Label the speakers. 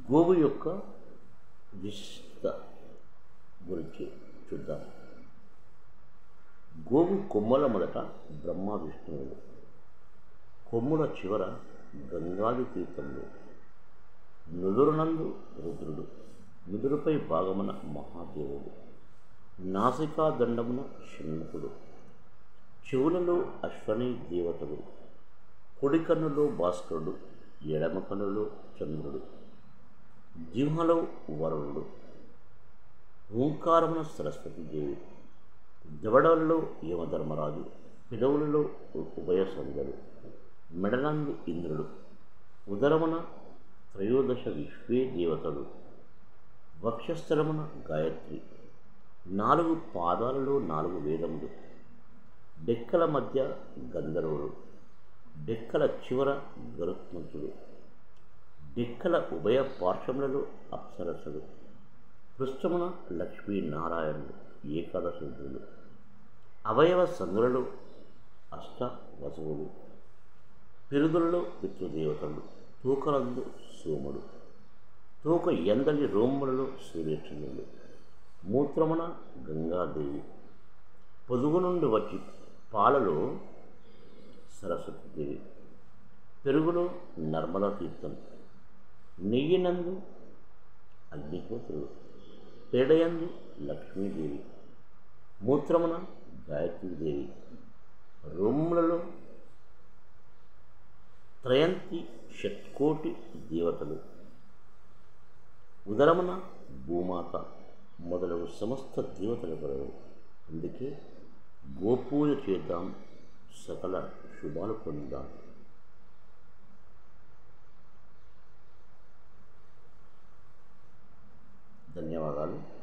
Speaker 1: గోవు యొక్క విశిష్టత గురించి చూద్దాం గోవు కొమ్మల మొదట బ్రహ్మ విష్ణువులు కొమ్ముల చివర గంగాది తీర్థంలో నుదురునందు రుద్రుడు నుదురుపై భాగమున మహాదేవుడు నాసికా దండమున షణ్ముఖుడు చెవులలో అశ్వని దేవతలు కుడి కన్నులో భాస్కరుడు ఎడమ కన్నులో చంద్రుడు జింహలో వరుణుడు ఓంకారమున సరస్వతి దేవి దవడలలో యమధర్మరాజు పిదవులలో ఉభయ సంగడు మెడనందు ఇంద్రుడు ఉదరమున త్రయోదశ విశ్వే దేవతలు వక్షస్థలమున గాయత్రి నాలుగు పాదాలలో నాలుగు వేదములు డెక్కల మధ్య గంధర్వుడు డెక్కల చివర గరుత్మంతుడు డెక్కల ఉభయ పార్శ్వములలో అప్సరసలు పృష్ఠమున లక్ష్మీనారాయణుడు ఏకాదశుడు అవయవ సంగులలో అష్ట వసువులు పిరుదులలో పితృదేవతలు తూకలందు సోముడు తూక ఎందలి రోములలో సూర్యచంద్రుడు మూత్రమున గంగాదేవి పొదుగు నుండి వచ్చి పాలలో సరస్వతీదేవి పెరుగులో నర్మదా తీర్థం నెయ్యినందు అగ్నిహోత్రుడు పేడయందు లక్ష్మీదేవి మూత్రమున గాయత్రీదేవి రొమ్ములలో త్రయంతి షట్కోటి దేవతలు ఉదరమున భూమాత మొదలగు సమస్త దేవతల కొరకు అందుకే గోపూజ చేద్దాం సకల శుభాలు పొందాం ధన్యవాదాలు